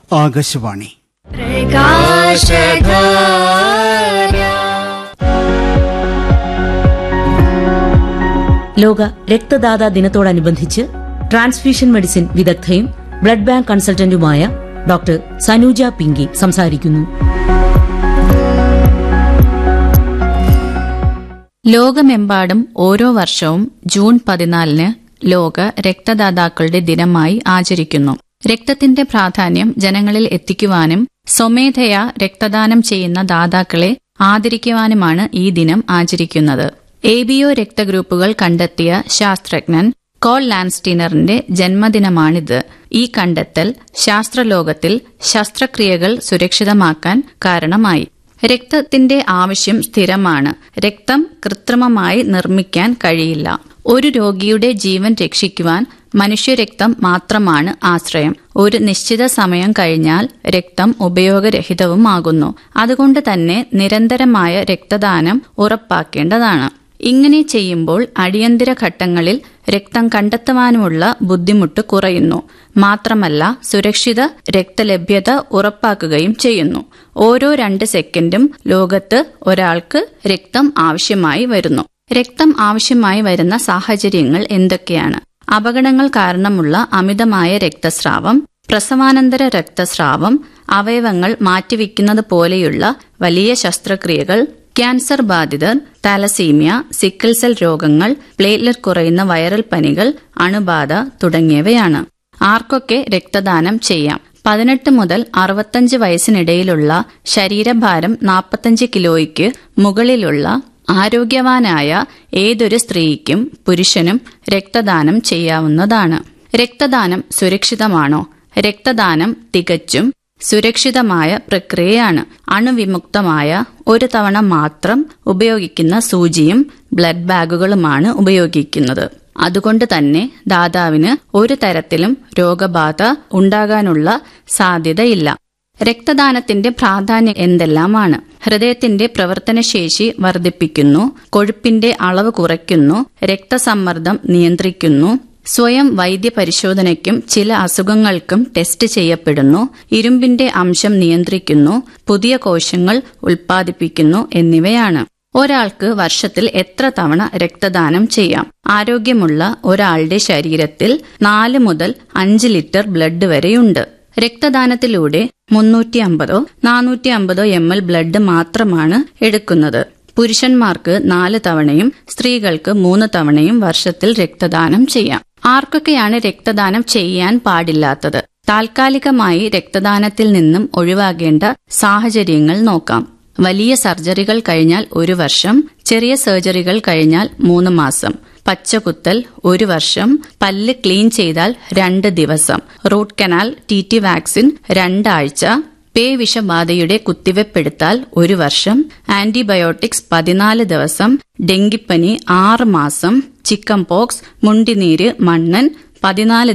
ആകാശവാണി ലോക രക്തദാതാ ദിനത്തോടനുബന്ധിച്ച് ട്രാൻസ്ഫ്യൂഷൻ മെഡിസിൻ വിദഗ്ധയും ബ്ലഡ് ബാങ്ക് കൺസൾട്ടന്റുമായ ഡോക്ടർ സനൂജ പിങ്കി സംസാരിക്കുന്നു ലോകമെമ്പാടും ഓരോ വർഷവും ജൂൺ പതിനാലിന് ലോക രക്തദാതാക്കളുടെ ദിനമായി ആചരിക്കുന്നു രക്തത്തിന്റെ പ്രാധാന്യം ജനങ്ങളിൽ എത്തിക്കുവാനും സ്വമേധയാ രക്തദാനം ചെയ്യുന്ന ദാതാക്കളെ ആദരിക്കുവാനുമാണ് ഈ ദിനം ആചരിക്കുന്നത് എ ബി ഒ രക്തഗ്രൂപ്പുകൾ കണ്ടെത്തിയ ശാസ്ത്രജ്ഞൻ കോൾ ലാൻസ്റ്റീനറിന്റെ ജന്മദിനമാണിത് ഈ കണ്ടെത്തൽ ശാസ്ത്രലോകത്തിൽ ശസ്ത്രക്രിയകൾ സുരക്ഷിതമാക്കാൻ കാരണമായി രക്തത്തിന്റെ ആവശ്യം സ്ഥിരമാണ് രക്തം കൃത്രിമമായി നിർമ്മിക്കാൻ കഴിയില്ല ഒരു രോഗിയുടെ ജീവൻ രക്ഷിക്കുവാൻ മനുഷ്യരക്തം മാത്രമാണ് ആശ്രയം ഒരു നിശ്ചിത സമയം കഴിഞ്ഞാൽ രക്തം ഉപയോഗരഹിതവുമാകുന്നു അതുകൊണ്ട് തന്നെ നിരന്തരമായ രക്തദാനം ഉറപ്പാക്കേണ്ടതാണ് ഇങ്ങനെ ചെയ്യുമ്പോൾ അടിയന്തര ഘട്ടങ്ങളിൽ രക്തം കണ്ടെത്തുവാനുമുള്ള ബുദ്ധിമുട്ട് കുറയുന്നു മാത്രമല്ല സുരക്ഷിത രക്തലഭ്യത ഉറപ്പാക്കുകയും ചെയ്യുന്നു ഓരോ രണ്ട് സെക്കൻഡും ലോകത്ത് ഒരാൾക്ക് രക്തം ആവശ്യമായി വരുന്നു രക്തം ആവശ്യമായി വരുന്ന സാഹചര്യങ്ങൾ എന്തൊക്കെയാണ് അപകടങ്ങൾ കാരണമുള്ള അമിതമായ രക്തസ്രാവം പ്രസവാനന്തര രക്തസ്രാവം അവയവങ്ങൾ മാറ്റിവെക്കുന്നത് പോലെയുള്ള വലിയ ശസ്ത്രക്രിയകൾ ക്യാൻസർ ബാധിതർ താലസീമിയ സിക്കിൾ സെൽ രോഗങ്ങൾ പ്ലേറ്റ്ലെറ്റ് കുറയുന്ന വൈറൽ പനികൾ അണുബാധ തുടങ്ങിയവയാണ് ആർക്കൊക്കെ രക്തദാനം ചെയ്യാം പതിനെട്ട് മുതൽ അറുപത്തഞ്ച് വയസ്സിനിടയിലുള്ള ശരീരഭാരം നാൽപ്പത്തഞ്ച് കിലോയ്ക്ക് മുകളിലുള്ള ആരോഗ്യവാനായ ഏതൊരു സ്ത്രീക്കും പുരുഷനും രക്തദാനം ചെയ്യാവുന്നതാണ് രക്തദാനം സുരക്ഷിതമാണോ രക്തദാനം തികച്ചും സുരക്ഷിതമായ പ്രക്രിയയാണ് അണുവിമുക്തമായ ഒരു തവണ മാത്രം ഉപയോഗിക്കുന്ന സൂചിയും ബ്ലഡ് ബാഗുകളുമാണ് ഉപയോഗിക്കുന്നത് അതുകൊണ്ട് തന്നെ ദാതാവിന് ഒരു തരത്തിലും രോഗബാധ ഉണ്ടാകാനുള്ള സാധ്യതയില്ല രക്തദാനത്തിന്റെ പ്രാധാന്യം എന്തെല്ലാമാണ് ഹൃദയത്തിന്റെ പ്രവർത്തനശേഷി വർദ്ധിപ്പിക്കുന്നു കൊഴുപ്പിന്റെ അളവ് കുറയ്ക്കുന്നു രക്തസമ്മർദ്ദം നിയന്ത്രിക്കുന്നു സ്വയം വൈദ്യപരിശോധനയ്ക്കും ചില അസുഖങ്ങൾക്കും ടെസ്റ്റ് ചെയ്യപ്പെടുന്നു ഇരുമ്പിന്റെ അംശം നിയന്ത്രിക്കുന്നു പുതിയ കോശങ്ങൾ ഉൽപ്പാദിപ്പിക്കുന്നു എന്നിവയാണ് ഒരാൾക്ക് വർഷത്തിൽ എത്ര തവണ രക്തദാനം ചെയ്യാം ആരോഗ്യമുള്ള ഒരാളുടെ ശരീരത്തിൽ നാല് മുതൽ അഞ്ച് ലിറ്റർ ബ്ലഡ് വരെയുണ്ട് രക്തദാനത്തിലൂടെ മുന്നൂറ്റി അമ്പതോ നാനൂറ്റി അമ്പതോ എം എൽ ബ്ലഡ് മാത്രമാണ് എടുക്കുന്നത് പുരുഷന്മാർക്ക് നാല് തവണയും സ്ത്രീകൾക്ക് മൂന്ന് തവണയും വർഷത്തിൽ രക്തദാനം ചെയ്യാം ആർക്കൊക്കെയാണ് രക്തദാനം ചെയ്യാൻ പാടില്ലാത്തത് താൽക്കാലികമായി രക്തദാനത്തിൽ നിന്നും ഒഴിവാകേണ്ട സാഹചര്യങ്ങൾ നോക്കാം വലിയ സർജറികൾ കഴിഞ്ഞാൽ ഒരു വർഷം ചെറിയ സർജറികൾ കഴിഞ്ഞാൽ മൂന്ന് മാസം പച്ചകുത്തൽ ഒരു വർഷം പല്ല് ക്ലീൻ ചെയ്താൽ രണ്ട് ദിവസം root canal T T vaccine രണ്ടാഴ്ച പേ വിഷബാധയുടെ കുത്തിവെപ്പെടുത്താൽ ഒരു വർഷം ആന്റിബയോട്ടിക്സ് പതിനാല് ദിവസം ഡെങ്കിപ്പനി ആറ് മാസം ചിക്കൻ പോക്സ് മുണ്ടിനീര് മണ്ണൻ പതിനാല്